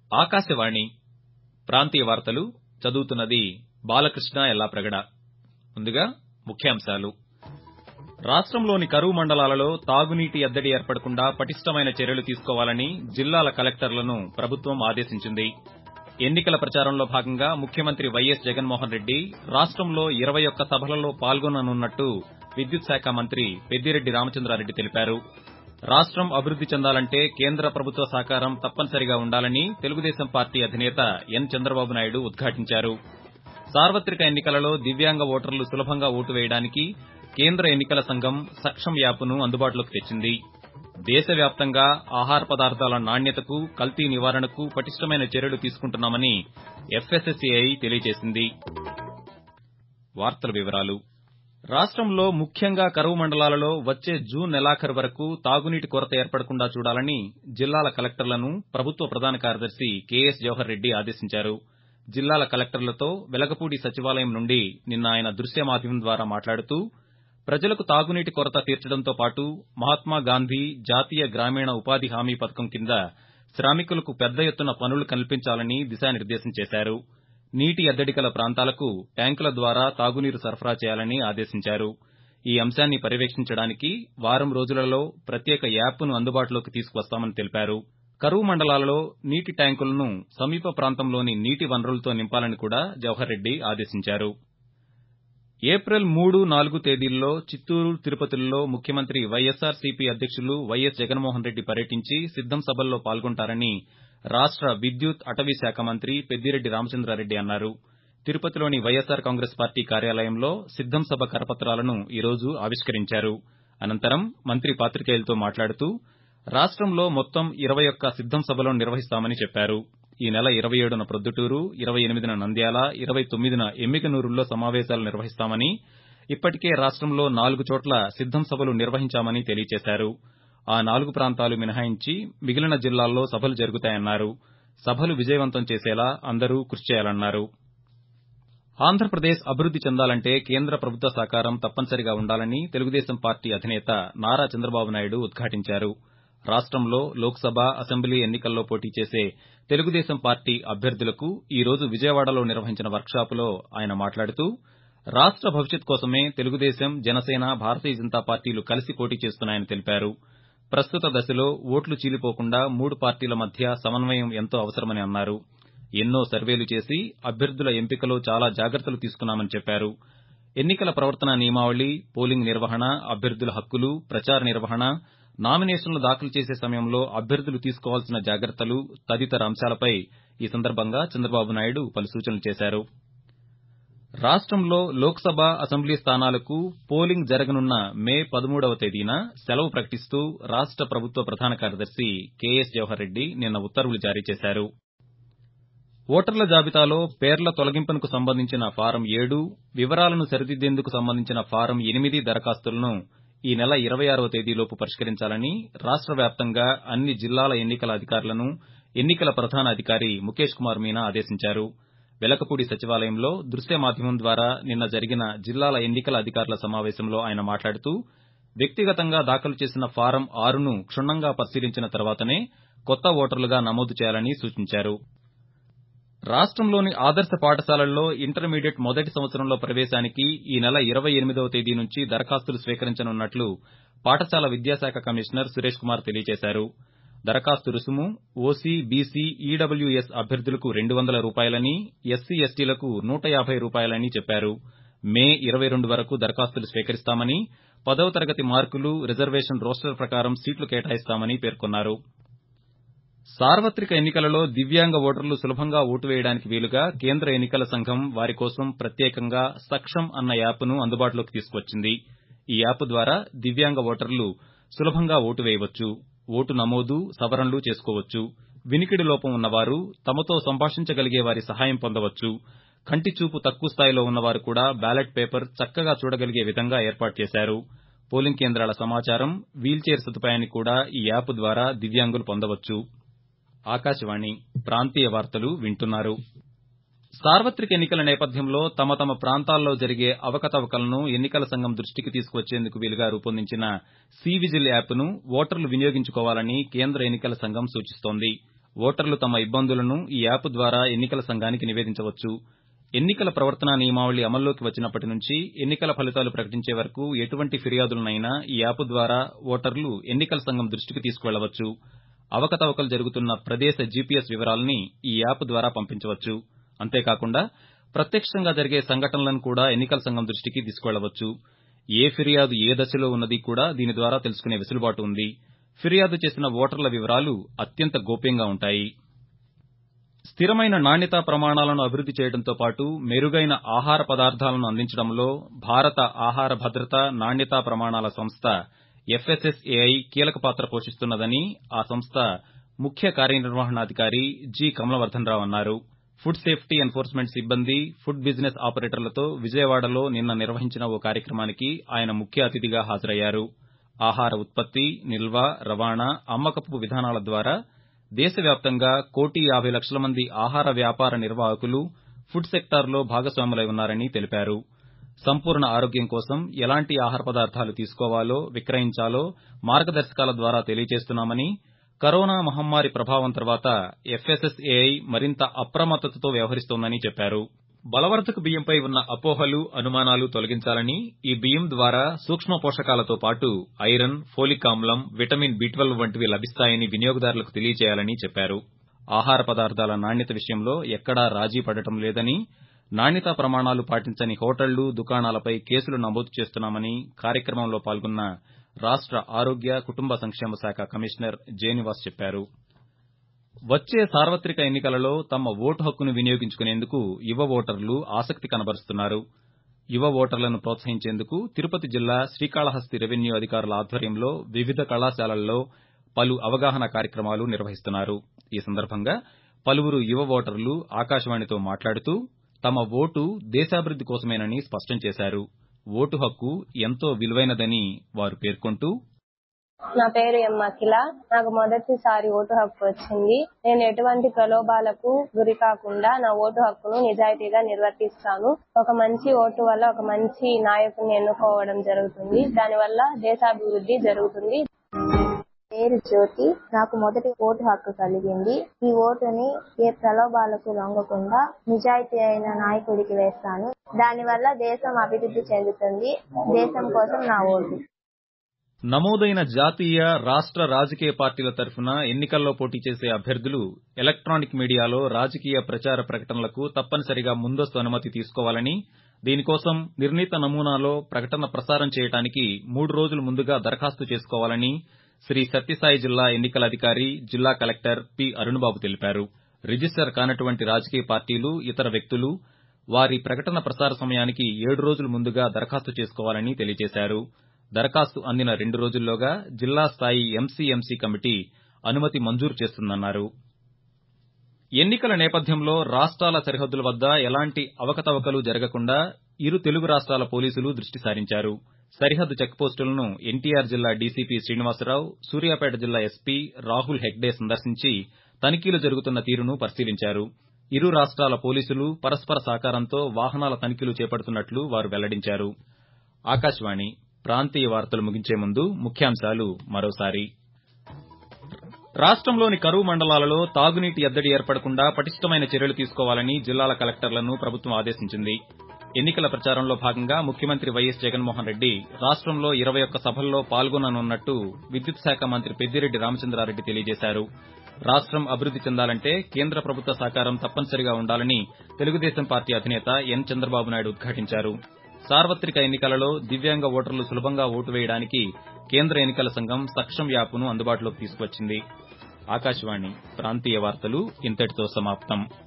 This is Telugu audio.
ఆకాశవాణి ప్రాంతీయ వార్తలు చదువుతున్నది బాలకృష్ణ ఎల్లాప్రగడ ముందుగా ముఖ్యాంశాలు రాష్టంలోని కరువు మండలాలలో తాగునీటి ఎద్దడి ఏర్పడకుండా పటిష్టమైన చర్యలు తీసుకోవాలని జిల్లాల కలెక్టర్లను ప్రభుత్వం ఆదేశించింది ఎన్నికల ప్రచారంలో భాగంగా ముఖ్యమంత్రి వైఎస్ జగన్మోహన్ రెడ్డి రాష్టంలో ఇరవై ఒక్క సభలలో పాల్గొననున్నట్టు విద్యుత్ శాఖ మంత్రి పెద్దిరెడ్డి రామచంద్రారెడ్డి తెలిపారు రాష్టం అభివృద్ది చెందాలంటే కేంద్ర ప్రభుత్వ సహకారం తప్పనిసరిగా ఉండాలని తెలుగుదేశం పార్టీ అధినేత ఎన్ చంద్రబాబు నాయుడు ఉద్ఘాటించారు సార్వత్రిక ఎన్నికలలో దివ్యాంగ ఓటర్లు సులభంగా ఓటు వేయడానికి కేంద్ర ఎన్నికల సంఘం సక్షమ్ యాప్ను అందుబాటులోకి తెచ్చింది దేశవ్యాప్తంగా ఆహార పదార్థాల నాణ్యతకు కల్తీ నివారణకు పటిష్టమైన చర్యలు తీసుకుంటున్నామని ఎఫ్ఎస్ఎస్ఏఐ తెలియజేసింది వార్తల వివరాలు రాష్టంలో ముఖ్యంగా కరువు మండలాలలో వచ్చే జూన్ నెలాఖరు వరకు తాగునీటి కొరత ఏర్పడకుండా చూడాలని జిల్లాల కలెక్టర్లను ప్రభుత్వ ప్రధాన కార్యదర్శి కెఎస్ జవహర్ రెడ్డి ఆదేశించారు జిల్లాల కలెక్టర్లతో వెలగపూడి సచివాలయం నుండి నిన్న ఆయన దృశ్య మాధ్యమం ద్వారా మాట్లాడుతూ ప్రజలకు తాగునీటి కొరత తీర్చడంతో పాటు మహాత్మాగాంధీ జాతీయ గ్రామీణ ఉపాధి హామీ పథకం కింద శ్రామికులకు పెద్ద ఎత్తున పనులు కల్పించాలని దిశానిర్దేశం చేశారు నీటి ఎద్దడి కల ప్రాంతాలకు ట్యాంకుల ద్వారా తాగునీరు సరఫరా చేయాలని ఆదేశించారు ఈ అంశాన్ని పర్యవేక్షించడానికి వారం రోజులలో ప్రత్యేక యాప్ను అందుబాటులోకి తీసుకువస్తామని తెలిపారు కరువు మండలాలలో నీటి ట్యాంకులను సమీప ప్రాంతంలోని నీటి వనరులతో నింపాలని కూడా జవహర్ రెడ్డి ఆదేశించారు ఏప్రిల్ మూడు నాలుగు తేదీల్లో చిత్తూరు తిరుపతిల్లో ముఖ్యమంత్రి వైఎస్సార్సీపీ అధ్యకులు వైఎస్ జగన్మోహన్ రెడ్డి పర్యటించి సిద్దం సభల్లో పాల్గొంటారని రాష్ట విద్యుత్ అటవీ శాఖ మంత్రి పెద్దిరెడ్డి రామచంద్రారెడ్డి అన్నారు తిరుపతిలోని వైఎస్సార్ కాంగ్రెస్ పార్టీ కార్యాలయంలో సిద్దం సభ కరపత్రాలను ఈ రోజు ఆవిష్కరించారు అనంతరం మంత్రి పాతికేయులతో మాట్లాడుతూ రాష్టంలో మొత్తం ఇరవై ఒక్క సిద్దం సభలను నిర్వహిస్తామని చెప్పారు ఈ నెల ఇరవై ఏడున ప్రొద్దుటూరు ఇరవై ఎనిమిదిన నంద్యాల ఇరవై తొమ్మిదిన ఎమ్మికనూరుల్లో సమావేశాలు నిర్వహిస్తామని ఇప్పటికే రాష్టంలో నాలుగు చోట్ల సిద్దం సభలు నిర్వహించామని తెలియజేశారు ఆ నాలుగు ప్రాంతాలు మినహాయించి మిగిలిన జిల్లాల్లో సభలు జరుగుతాయన్నారు సభలు విజయవంతం చేసేలా అందరూ కృషి చేయాలన్నారు ఆంధ్రప్రదేశ్ అభివృద్ది చెందాలంటే కేంద్ర ప్రభుత్వ సహకారం తప్పనిసరిగా ఉండాలని తెలుగుదేశం పార్టీ అధినేత నారా చంద్రబాబు నాయుడు ఉద్ఘాటించారు రాష్టంలో లోక్సభ అసెంబ్లీ ఎన్నికల్లో పోటీ చేసే తెలుగుదేశం పార్టీ అభ్యర్థులకు ఈ రోజు విజయవాడలో నిర్వహించిన వర్క్షాపులో ఆయన మాట్లాడుతూ రాష్ట భవిష్యత్ కోసమే తెలుగుదేశం జనసేన భారతీయ జనతా పార్టీలు కలిసి పోటీ చేస్తున్నాయని తెలిపారు ప్రస్తుత దశలో ఓట్లు చీలిపోకుండా మూడు పార్టీల మధ్య సమన్వయం ఎంతో అవసరమని అన్నారు ఎన్నో సర్వేలు చేసి అభ్యర్థుల ఎంపికలో చాలా జాగ్రత్తలు తీసుకున్నామని చెప్పారు ఎన్నికల ప్రవర్తన నియమావళి పోలింగ్ నిర్వహణ అభ్యర్థుల హక్కులు ప్రచార నిర్వహణ నామినేషన్లు దాఖలు చేసే సమయంలో అభ్యర్థులు తీసుకోవాల్సిన జాగ్రత్తలు తదితర అంశాలపై ఈ సందర్భంగా చంద్రబాబు నాయుడు పలు సూచనలు చేశారు రాష్టంలో లోక్సభ అసెంబ్లీ స్థానాలకు పోలింగ్ జరగనున్న మే పదమూడవ తేదీన సెలవు ప్రకటిస్తూ రాష్ట ప్రభుత్వ ప్రధాన కార్యదర్శి కెఎస్ జవహర్ రెడ్డి నిన్న ఉత్తర్వులు జారీ చేశారు ఓటర్ల జాబితాలో పేర్ల తొలగింపునకు సంబంధించిన ఫారం ఏడు వివరాలను సరిదిద్దేందుకు సంబంధించిన ఫారం ఎనిమిది దరఖాస్తులను ఈ నెల ఇరవై ఆరవ తేదీలోపు పరిష్కరించాలని రాష్ట వ్యాప్తంగా అన్ని జిల్లాల ఎన్నికల అధికారులను ఎన్నికల ప్రధాన అధికారి ముఖేష్ కుమార్ మీనా ఆదేశించారు వెలకపూడి సచివాలయంలో దృశ్య మాధ్యమం ద్వారా నిన్న జరిగిన జిల్లాల ఎన్నికల అధికారుల సమావేశంలో ఆయన మాట్లాడుతూ వ్యక్తిగతంగా దాఖలు చేసిన ఫారం ఆరును క్షుణ్ణంగా పరిశీలించిన తర్వాతనే కొత్త ఓటర్లుగా నమోదు చేయాలని సూచించారు రాష్టంలోని ఆదర్శ పాఠశాలల్లో ఇంటర్మీడియట్ మొదటి సంవత్సరంలో ప్రవేశానికి ఈ నెల ఇరవై ఎనిమిదవ తేదీ నుంచి దరఖాస్తులు స్వీకరించనున్నట్లు పాఠశాల విద్యాశాఖ కమిషనర్ సురేష్ కుమార్ తెలియజేశారు దరఖాస్తు రుసుము ఓసీ బీసీ ఈడబ్ల్యూఎస్ అభ్యర్థులకు రెండు వందల రూపాయలని ఎస్సీ ఎస్టీలకు నూట యాభై రూపాయలని చెప్పారు మే ఇరవై రెండు వరకు దరఖాస్తులు స్వీకరిస్తామని పదవ తరగతి మార్కులు రిజర్వేషన్ రోస్టర్ ప్రకారం సీట్లు కేటాయిస్తామని పేర్కొన్నారు సార్వత్రిక ఎన్నికలలో దివ్యాంగ ఓటర్లు సులభంగా ఓటు వేయడానికి వీలుగా కేంద్ర ఎన్నికల సంఘం వారి కోసం ప్రత్యేకంగా సక్షమ్ అన్న యాప్ను అందుబాటులోకి తీసుకువచ్చింది ఈ యాప్ ద్వారా దివ్యాంగ ఓటర్లు సులభంగా ఓటు వేయవచ్చు ఓటు నమోదు సవరణలు చేసుకోవచ్చు వినికిడి లోపం ఉన్నవారు తమతో సంభాషించగలిగే వారి సహాయం పొందవచ్చు కంటి చూపు తక్కువ స్థాయిలో ఉన్నవారు కూడా బ్యాలెట్ పేపర్ చక్కగా చూడగలిగే విధంగా ఏర్పాటు చేశారు పోలింగ్ కేంద్రాల సమాచారం వీల్చైర్ సదుపాయాన్ని కూడా ఈ యాప్ ద్వారా దివ్యాంగులు పొందవచ్చు ఆకాశవాణి ప్రాంతీయ వార్తలు వింటున్నారు సార్వత్రిక ఎన్నికల నేపథ్యంలో తమ తమ ప్రాంతాల్లో జరిగే అవకతవకలను ఎన్నికల సంఘం దృష్టికి తీసుకువచ్చేందుకు వీలుగా రూపొందించిన సి విజిల్ యాప్ను ఓటర్లు వినియోగించుకోవాలని కేంద్ర ఎన్నికల సంఘం సూచిస్తోంది ఓటర్లు తమ ఇబ్బందులను ఈ యాప్ ద్వారా ఎన్నికల సంఘానికి నివేదించవచ్చు ఎన్నికల ప్రవర్తనా నియమావళి అమల్లోకి వచ్చినప్పటి నుంచి ఎన్నికల ఫలితాలు ప్రకటించే వరకు ఎటువంటి ఫిర్యాదులనైనా ఈ యాప్ ద్వారా ఓటర్లు ఎన్నికల సంఘం దృష్టికి తీసుకువెళ్లవచ్చు అవకతవకలు జరుగుతున్న ప్రదేశ జీపీఎస్ వివరాలని ఈ యాప్ ద్వారా పంపించవచ్చు అంతేకాకుండా ప్రత్యక్షంగా జరిగే సంఘటనలను కూడా ఎన్నికల సంఘం దృష్టికి తీసుకువెళ్లవచ్చు ఏ ఫిర్యాదు ఏ దశలో ఉన్నది కూడా దీని ద్వారా తెలుసుకునే వెసులుబాటు ఉంది ఫిర్యాదు చేసిన ఓటర్ల వివరాలు అత్యంత గోప్యంగా ఉంటాయి స్థిరమైన నాణ్యతా ప్రమాణాలను అభివృద్ది చేయడంతో పాటు మెరుగైన ఆహార పదార్థాలను అందించడంలో భారత ఆహార భద్రత నాణ్యతా ప్రమాణాల సంస్థ ఎఫ్ఎస్ఎస్ఏఐ కీలక పాత్ర పోషిస్తున్నదని ఆ సంస్థ ముఖ్య కార్యనిర్వహణాధికారి జి కమలవర్దన్ అన్నారు ఫుడ్ సేఫ్టీ ఎన్ఫోర్స్మెంట్ సిబ్బంది ఫుడ్ బిజినెస్ ఆపరేటర్లతో విజయవాడలో నిన్న నిర్వహించిన ఓ కార్యక్రమానికి ఆయన ముఖ్య అతిథిగా హాజరయ్యారు ఆహార ఉత్పత్తి నిల్వ రవాణా అమ్మకపు విధానాల ద్వారా దేశవ్యాప్తంగా కోటి యాబై లక్షల మంది ఆహార వ్యాపార నిర్వాహకులు ఫుడ్ సెక్టార్లో భాగస్వాములై ఉన్నారని తెలిపారు సంపూర్ణ ఆరోగ్యం కోసం ఎలాంటి ఆహార పదార్థాలు తీసుకోవాలో విక్రయించాలో మార్గదర్శకాల ద్వారా తెలియజేస్తున్నామని కరోనా మహమ్మారి ప్రభావం తర్వాత ఎఫ్ఎస్ఎస్ఏఐ మరింత అప్రమత్తతతో వ్యవహరిస్తోందని చెప్పారు బలవర్ధక బియ్యంపై ఉన్న అపోహలు అనుమానాలు తొలగించాలని ఈ బియ్యం ద్వారా సూక్ష్మ పోషకాలతో పాటు ఐరన్ ఫోలిక్ ఆమ్లం విటమిన్ బి వంటివి లభిస్తాయని వినియోగదారులకు తెలియజేయాలని చెప్పారు ఆహార పదార్థాల నాణ్యత విషయంలో ఎక్కడా రాజీ పడటం లేదని నాణ్యతా ప్రమాణాలు పాటించని హోటళ్లు దుకాణాలపై కేసులు నమోదు చేస్తున్నామని కార్యక్రమంలో పాల్గొన్న రాష్ట ఆరోగ్య కుటుంబ సంక్షేమ శాఖ కమిషనర్ జేనివాస్ చెప్పారు వచ్చే సార్వత్రిక ఎన్నికలలో తమ ఓటు హక్కును వినియోగించుకునేందుకు యువ ఓటర్లు ఆసక్తి కనబరుస్తున్నారు యువ ఓటర్లను ప్రోత్సహించేందుకు తిరుపతి జిల్లా శ్రీకాళహస్తి రెవెన్యూ అధికారుల ఆధ్వర్యంలో వివిధ కళాశాలల్లో పలు అవగాహన కార్యక్రమాలు నిర్వహిస్తున్నారు ఈ సందర్భంగా పలువురు యువ ఓటర్లు ఆకాశవాణితో మాట్లాడుతూ తమ ఓటు దేశాభివృద్ది కోసమేనని స్పష్టం చేశారు ఓటు హక్కు ఎంతో విలువైనదని వారు పేర్కొంటూ నా పేరు ఎం అఖిల నాకు మొదటిసారి ఓటు హక్కు వచ్చింది నేను ఎటువంటి ప్రలోభాలకు గురి కాకుండా నా ఓటు హక్కును నిజాయితీగా నిర్వర్తిస్తాను ఒక మంచి ఓటు వల్ల ఒక మంచి నాయకుని ఎన్నుకోవడం జరుగుతుంది దానివల్ల దేశాభివృద్ధి జరుగుతుంది పేరు జ్యోతి నాకు మొదటి ఓటు హక్కు కలిగింది ఈ ఓటుని ఏ ప్రలోభాలకు లొంగకుండా నిజాయితీ అయిన నాయకుడికి వేస్తాను దానివల్ల దేశం అభివృద్ధి చెందుతుంది దేశం కోసం నా ఓటు నమోదైన జాతీయ రాష్ట రాజకీయ పార్టీల తరఫున ఎన్నికల్లో పోటీ చేసే అభ్యర్థులు ఎలక్టానిక్ మీడియాలో రాజకీయ ప్రచార ప్రకటనలకు తప్పనిసరిగా ముందస్తు అనుమతి తీసుకోవాలని దీనికోసం నిర్ణీత నమూనాలో ప్రకటన ప్రసారం చేయడానికి మూడు రోజుల ముందుగా దరఖాస్తు చేసుకోవాలని శ్రీ సత్యసాయి జిల్లా ఎన్నికల అధికారి జిల్లా కలెక్టర్ పి అరుణ్బాబు తెలిపారు రిజిస్టర్ కానటువంటి రాజకీయ పార్టీలు ఇతర వ్యక్తులు వారి ప్రకటన ప్రసార సమయానికి ఏడు రోజుల ముందుగా దరఖాస్తు చేసుకోవాలని తెలియజేశారు దరఖాస్తు అందిన రెండు రోజుల్లోగా జిల్లా స్థాయి ఎంసీఎంసీ కమిటీ అనుమతి మంజూరు చేస్తుందన్నారు ఎన్నికల నేపథ్యంలో రాష్ట్రాల సరిహద్దుల వద్ద ఎలాంటి అవకతవకలు జరగకుండా ఇరు తెలుగు రాష్ట్రాల పోలీసులు దృష్టి సారించారు సరిహద్దు చెక్పోస్టులను ఎన్టీఆర్ జిల్లా డీసీపీ శ్రీనివాసరావు సూర్యాపేట జిల్లా ఎస్పీ రాహుల్ హెగ్డే సందర్శించి తనిఖీలు జరుగుతున్న తీరును పరిశీలించారు ఇరు రాష్ట్రాల పోలీసులు పరస్పర సహకారంతో వాహనాల తనిఖీలు చేపడుతున్నట్లు వారు వెల్లడించారు ఆకాశవాణి ప్రాంతీయ వార్తలు ముగించే ముందు ముఖ్యాంశాలు మరోసారి రాష్టంలోని కరువు మండలాలలో తాగునీటి ఎద్దడి ఏర్పడకుండా పటిష్టమైన చర్యలు తీసుకోవాలని జిల్లాల కలెక్టర్లను ప్రభుత్వం ఆదేశించింది ఎన్నికల ప్రచారంలో భాగంగా ముఖ్యమంత్రి వైఎస్ జగన్మోహన్ రెడ్డి రాష్టంలో ఇరవై ఒక్క సభల్లో పాల్గొననున్నట్టు విద్యుత్ శాఖ మంత్రి పెద్దిరెడ్డి రామచంద్రారెడ్డి తెలియజేశారు రాష్టం అభివృద్ది చెందాలంటే కేంద్ర ప్రభుత్వ సహకారం తప్పనిసరిగా ఉండాలని తెలుగుదేశం పార్టీ అధినేత ఎన్ చంద్రబాబు నాయుడు ఉద్ఘాటించారు సార్వత్రిక ఎన్నికలలో దివ్యాంగ ఓటర్లు సులభంగా ఓటు వేయడానికి కేంద్ర ఎన్నికల సంఘం సక్షం యాప్ను అందుబాటులోకి తీసుకువచ్చింది ఆకాశవాణి ప్రాంతీయ వార్తలు ఇంతటితో సమాప్తం